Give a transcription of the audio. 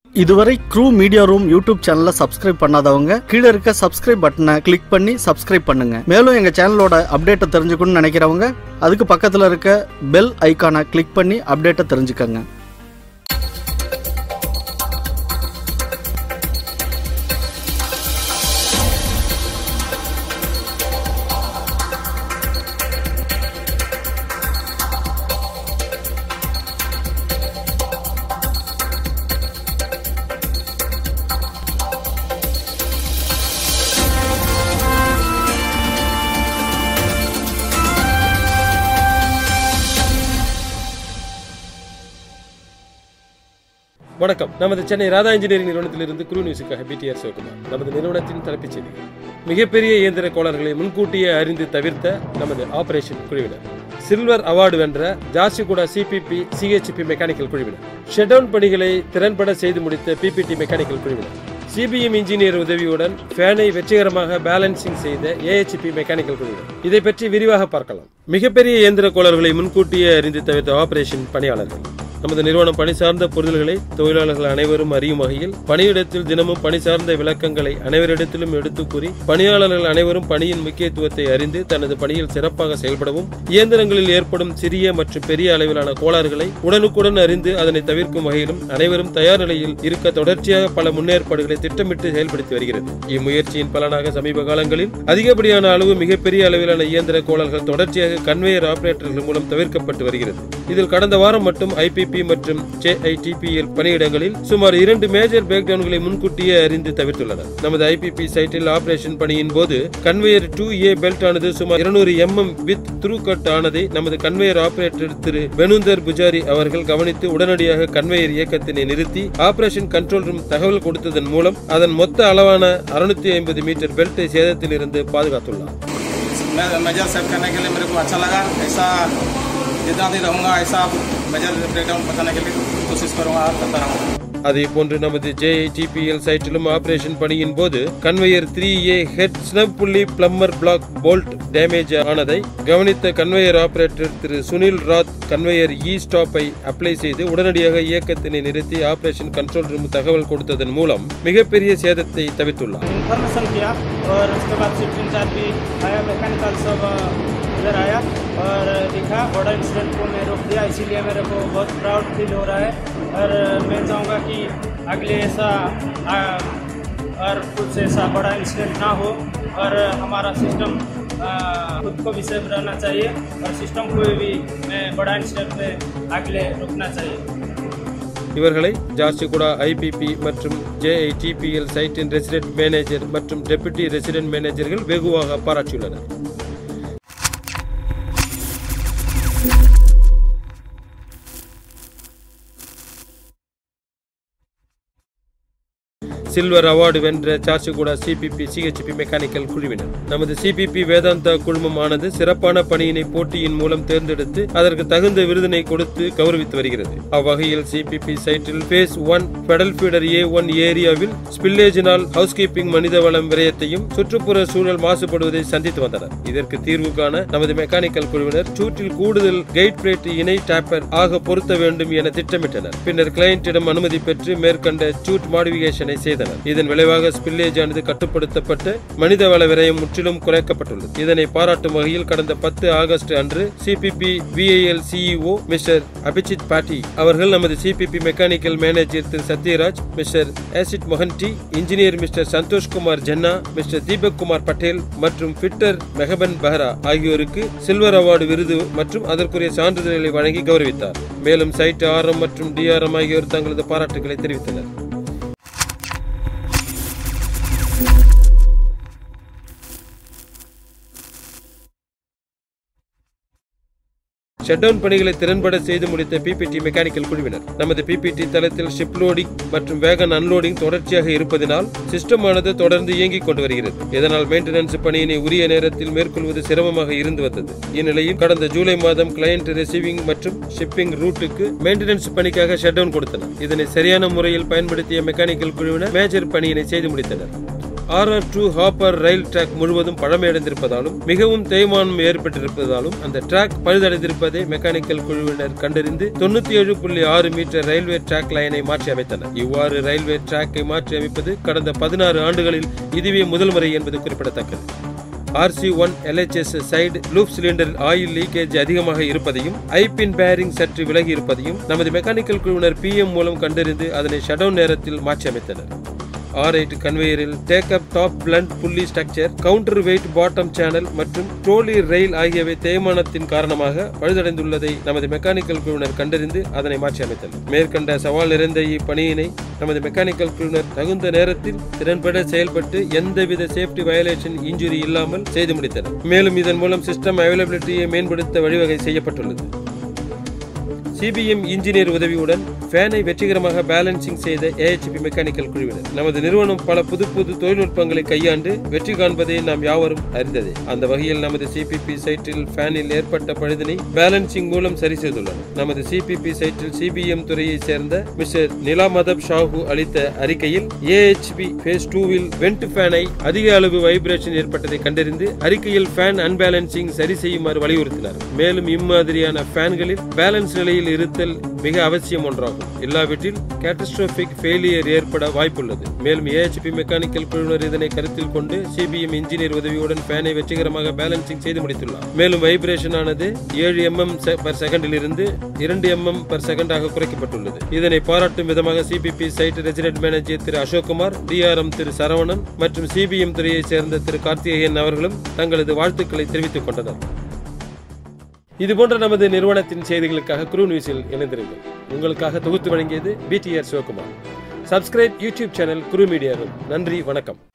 இதுவரை crew media room YouTube சேனலை subscribe பண்ணாதவங்க கீழே இருக்க சப்ஸ்கிரைப் பட்டனை கிளிக் பண்ணி சப்ஸ்கிரைப் பண்ணுங்க மேலும் எங்க சேனலோட அப்டேட்டை தெரிஞ்சுக்கணும்னு நினைக்கிறவங்க அதுக்கு பக்கத்துல இருக்க பெல் ஐகானை கிளிக் பண்ணி அப்டேட்டை தெரிஞ்சுக்கங்க வணக்கம் நமது சென்னை ராதா இன்ஜினியரிங் நிறுவனத்திலிருந்து குரு நியூஸுக்காக பிடிஆர் சிவகுமார் நமது நிறுவனத்தின் தலைப்புச் செய்தி மிகப்பெரிய இயந்திர கோளாறுகளை முன்கூட்டியே அறிந்து தவிர்த்த நமது ஆபரேஷன் குழுவினர் சில்வர் அவார்டு வென்ற ஜார்சிகுடா சிபிபி சிஹெச்பி மெக்கானிக்கல் குழுவினர் ஷட்டவுன் பணிகளை திறன்பட செய்து முடித்த பிபிடி மெக்கானிக்கல் குழுவினர் சிபிஎம் இன்ஜினியர் உதவியுடன் ஃபேனை வெற்றிகரமாக பேலன்சிங் செய்த ஏஹெச்பி மெக்கானிக்கல் குழுவினர் இதை பற்றி விரிவாக பார்க்கலாம் மிகப்பெரிய இயந்திர கோளாறுகளை முன்கூட்டியே அறிந்து தவிர்த்த ஆபரேஷன் பணியாளர்கள் நமது நிறுவனம் பணி சார்ந்த பொருள்களை தொழிலாளர்கள் அனைவரும் அறியும் வகையில் பணியிடத்தில் தினமும் பணி சார்ந்த விளக்கங்களை அனைவரிடத்திலும் எடுத்துக் கூறி பணியாளர்கள் அனைவரும் பணியின் முக்கியத்துவத்தை அறிந்து தனது பணியில் சிறப்பாக செயல்படவும் இயந்திரங்களில் ஏற்படும் சிறிய மற்றும் பெரிய அளவிலான கோளாறுகளை உடனுக்குடன் அறிந்து அதனை தவிர்க்கும் வகையிலும் அனைவரும் தயார் நிலையில் இருக்க தொடர்ச்சியாக பல முன்னேற்பாடுகளை திட்டமிட்டு செயல்படுத்தி வருகிறது இம்முயற்சியின் பலனாக சமீப காலங்களில் அதிகப்படியான அளவு மிகப்பெரிய அளவிலான இயந்திர கோளாறுகள் தொடர்ச்சியாக கன்வேயர் ஆபரேட்டர்கள் மூலம் தவிர்க்கப்பட்டு வருகிறது இதில் கடந்த வாரம் மட்டும் ஐபிபி மற்றும் ஜேஐடிபிஎல் பணியிடங்களில் சுமார் இரண்டு மேஜர் பிரேக்டவுன்களை முன்கூட்டியே அறிந்து தவிர்த்துள்ளனர் நமது ஐபிபி சைட்டில் ஆபரேஷன் பணியின் போது கன்வேயர் டூ ஏ பெல்ட் ஆனது சுமார் இருநூறு எம்எம் வித் த்ரூ கட் ஆனதை நமது கன்வேயர் ஆபரேட்டர் திரு பெனுந்தர் புஜாரி அவர்கள் கவனித்து உடனடியாக கன்வேயர் இயக்கத்தினை நிறுத்தி ஆபரேஷன் கண்ட்ரோல் ரூம் தகவல் கொடுத்ததன் மூலம் அதன் மொத்த அளவான அறுநூத்தி ஐம்பது மீட்டர் பெல்ட்டை சேதத்தில் இருந்து பாதுகாத்துள்ளார் मैं मेजर सेट करने के लिए मेरे को अच्छा लगा ऐसा जितना दिन रहूँगा ऐसा मेजर ब्रेकडाउन बताने के लिए कोशिश करूँगा करता रहूँगा அதே போன்று நமது ஜேஐடிபிஎல் சைட்டிலும் ஆபரேஷன் பணியின் போது conveyor three A head snub புள்ளி பிளம்மர் பிளாக் போல்ட் டேமேஜ் ஆனதை கவனித்த கன்வேயர் ஆபரேட்டர் திரு சுனில் ராத் கன்வேயர் இ ஸ்டாப்பை அப்ளை செய்து உடனடியாக இயக்கத்தினை நிறுத்தி ஆபரேஷன் கண்ட்ரோல் ரூம் தகவல் கொடுத்ததன் மூலம் மிகப்பெரிய சேதத்தை தவிர்த்துள்ளார் इन्फॉर्मेशन किया और उसके बाद शिफ्ट इंचार्ज भी आया मैकेनिकल सब इधर आया और दिखा बड़ा इंसिडेंट को मैं रोक दिया इसीलिए मेरे को बहुत प्राउड फील हो रहा है और मैं चाहूँगा कि अगले ऐसा आ, और कुछ ऐसा बड़ा इंसिडेंट ना हो और हमारा सिस्टम खुद को भी सेफ रहना चाहिए और सिस्टम को भी मैं बड़ा इंसिडेंट में अगले रोकना चाहिए இவர்களை ஜார்சிகுடா ஐபிபி மற்றும் ஜேஐடிபிஎல் சைட்டின் ரெசிடென்ட் மேனேஜர் மற்றும் டெபுட்டி ரெசிடென்ட் மேனேஜர்கள் வெகுவாக பாராட்டியுள்ளனர் சில்வர் அவார்டு வென்ற சார்சிகுடா சிபிபி சிஹெச்பி மெக்கானிக்கல் குழுவினர் நமது சிபிபி வேதாந்தா குழுமமானது சிறப்பான பணியினை போட்டியின் மூலம் தேர்ந்தெடுத்து அதற்கு தகுந்த விருதினை கொடுத்து கௌரவித்து வருகிறது அவ்வகையில் சிபிபி சைட்டில் phase one paddle feeder A one ஏரியாவில் ஸ்பில்லேஜினால் ஹவுஸ் கீப்பிங் மனித வளம் விரயத்தையும் சுற்றுப்புற சூழல் மாசுபடுவதை சந்தித்து வந்தனர் இதற்கு தீர்வு காண நமது மெக்கானிக்கல் குழுவினர் சூட்டில் கூடுதல் கைட் பிளேட் இணை டேப்பர் ஆக பொருத்த வேண்டும் என திட்டமிட்டனர் பின்னர் கிளையண்டிடம் அனுமதி பெற்று மேற்கண்ட சூட் மாடிஃபிகேஷனை செய்தனர் இதன் விளைவாக ஸ்பில்லேஜ் ஆனது கட்டுப்படுத்தப்பட்டு மனித வள விரயம் முற்றிலும் குறைக்கப்பட்டுள்ளது இதனை பாராட்டும் வகையில் கடந்த பத்து ஆகஸ்ட் அன்று CPP VIL CEO mister Abhijit Pati அவர்கள் நமது சிபிபி மெக்கானிக்கல் மேனேஜர் திரு Sathyaraj mister Asit Mohanty engineer mister Santosh Kumar Jena mister Deepak Kumar Patel மற்றும் ஃபிட்டர் மெஹபன் பெஹ்ரா ஆகியோருக்கு சில்வர் அவார்டு விருது மற்றும் அதற்குரிய சான்றிதழ்களை வழங்கி கௌரவித்தார் மேலும் சைட் ஆர்எம் மற்றும் டிஆர்எம் ஆகியோர் தங்களது பாராட்டுகளை தெரிவித்தனர் ஷட்டவுன் பணிகளை திறன்பட செய்து முடித்த பிபிடி மெக்கானிக்கல் குழுவினர் நமது பிபிடி தளத்தில் ஷிப் லோடிங் மற்றும் வேகன் அன்லோடிங் தொடர்ச்சியாக இருப்பதனால் சிஸ்டம் ஆனது தொடர்ந்து இயங்கிக் கொண்டு வருகிறது இதனால் மெயின்டெனன்ஸ் பணியினை உரிய நேரத்தில் மேற்கொள்வது சிரமமாக இருந்து வந்தது இந்நிலையில் கடந்த ஜூலை மாதம் கிளையண்ட் ரிசீவிங் மற்றும் ஷிப்பிங் ரூட்டுக்கு மெயின்டெனன்ஸ் பணிக்காக ஷட்டவுன் கொடுத்தனர் இதனை சரியான முறையில் பயன்படுத்திய மெக்கானிக்கல் குழுவினர் மேஜர் பணியினை செய்து முடித்தனர் R R to hopper rail track முழுவதும் பழமையடைந்திருப்பதாலும் மிகவும் தேய்மானம் ஏற்பட்டிருப்பதாலும் அந்த டிராக் பழுதடைந்திருப்பதை மெக்கானிக்கல் குழுவினர் கண்டறிந்து தொண்ணூத்தி ஏழு புள்ளி ஆறு மீட்டர் ரயில்வே டிராக் லைனை மாற்றி அமைத்தனர் இவ்வாறு ரயில்வே டிராக்கை மாற்றி அமைப்பது கடந்த பதினாறு ஆண்டுகளில் இதுவே முதல் முறை என்பது குறிப்பிடத்தக்கது RC one LHS side loop சிலிண்டரில் ஆயில் லீக்கேஜ் அதிகமாக இருப்பதையும் ஐபின் பேரிங் சற்று விலகி இருப்பதையும் நமது மெக்கானிக்கல் குழுவினர் பிஎம் மூலம் கண்டறிந்து அதனை ஷடவுன் நேரத்தில் மாற்றி அமைத்தனர் ஆர் எயிட் கன்வேயரில் டேக்கப் டாப் பிளண்ட் புள்ளி structure counter weight bottom channel மற்றும் ட்ரோலி ரயில் ஆகியவை தேய்மானத்தின் காரணமாக பழுதடைந்துள்ளதை நமது மெக்கானிக்கல் குழுவினர் கண்டறிந்து அதனை மாற்றி அமைத்தனர் மேற்கண்ட சவால் நிறைந்த இப்பணியினை நமது மெக்கானிக்கல் குழுவினர் தகுந்த நேரத்தில் திறன்பட செயல்பட்டு எந்தவித சேஃப்டி வயலேஷன் இன்ஜுரி இல்லாமல் செய்து முடித்தனர் மேலும் இதன் மூலம் சிஸ்டம் அவைலபிலிட்டியை மேம்படுத்த வழிவகை செய்யப்பட்டுள்ளது சிபிஎம் இன்ஜினியர் உதவியுடன் ஃபேனை வெற்றிகரமாக பேலன்சிங் செய்த ஏஹெச்பி மெக்கானிக்கல் குழுவினர் நமது நிறுவனம் பல புது புது தொழில்நுட்பங்களை கையாண்டு வெற்றி காண்பதை நாம் யாவரும் அறிந்ததே அந்த வகையில் நமது சிபிபி சைட்டில் ஃபேனில் ஏற்பட்ட பழுதினை பேலன்சிங் மூலம் சரி செய்துள்ளனர் நமது சிபிபி சைட்டில் சிபிஎம் துறையை சேர்ந்த மிஸ்டர் நிலாமதப் ஷாஹு அளித்த அறிக்கையில் ஏஹெச்பி ஃபேஸ் டூவில் வெண்ட் ஃபேனை அதிக அளவு வைப்ரேஷன் ஏற்பட்டதை கண்டறிந்து அறிக்கையில் ஃபேன் அன்பேலன்சிங் சரி செய்யுமாறு வலியுறுத்தினார் மேலும் இம்மாதிரியான ஃபேன்களில் பேலன்ஸ் நிலையில் இருத்தல் மிக அவசியம் ஒன்றாகும் இல்லாவிட்டில் கேட்டஸ்ட்ரோபிக் ஃபெயிலியர் ஏற்பட வாய்ப்புள்ளது மேலும் ஏஹெச்பி மெக்கானிக்கல் குழுவினர் இதனை கருத்தில் கொண்டு சிபிஎம் இன்ஜினியர் உதவியுடன் ஃபேனை வெற்றிகரமாக பேலன்சிங் செய்து முடித்துள்ளார் மேலும் வைப்ரேஷன் ஆனது ஏழு எம்எம் பர் செகண்டில் இருந்து இரண்டு எம்எம் பர் செகண்டாக குறைக்கப்பட்டுள்ளது இதனை பாராட்டும் விதமாக சிபிபி சைட் ரெசிடென்ட் மேனேஜர் திரு அசோக்குமார் டிஆர்எம் திரு சரவணன் மற்றும் சிபிஎம் துறையைச் சேர்ந்த திரு கார்த்திகேயன் அவர்களும் தங்களது வாழ்த்துக்களை தெரிவித்துக் கொண்டனர் இதுபோன்ற நமது நிறுவனத்தின் செய்திகளுக்காக குரூ நியூஸில் இணைந்திருங்கள் உங்களுக்காக தொகுத்து வழங்கியது PTR Sivakumar subscribe YouTube channel Guru media நன்றி வணக்கம்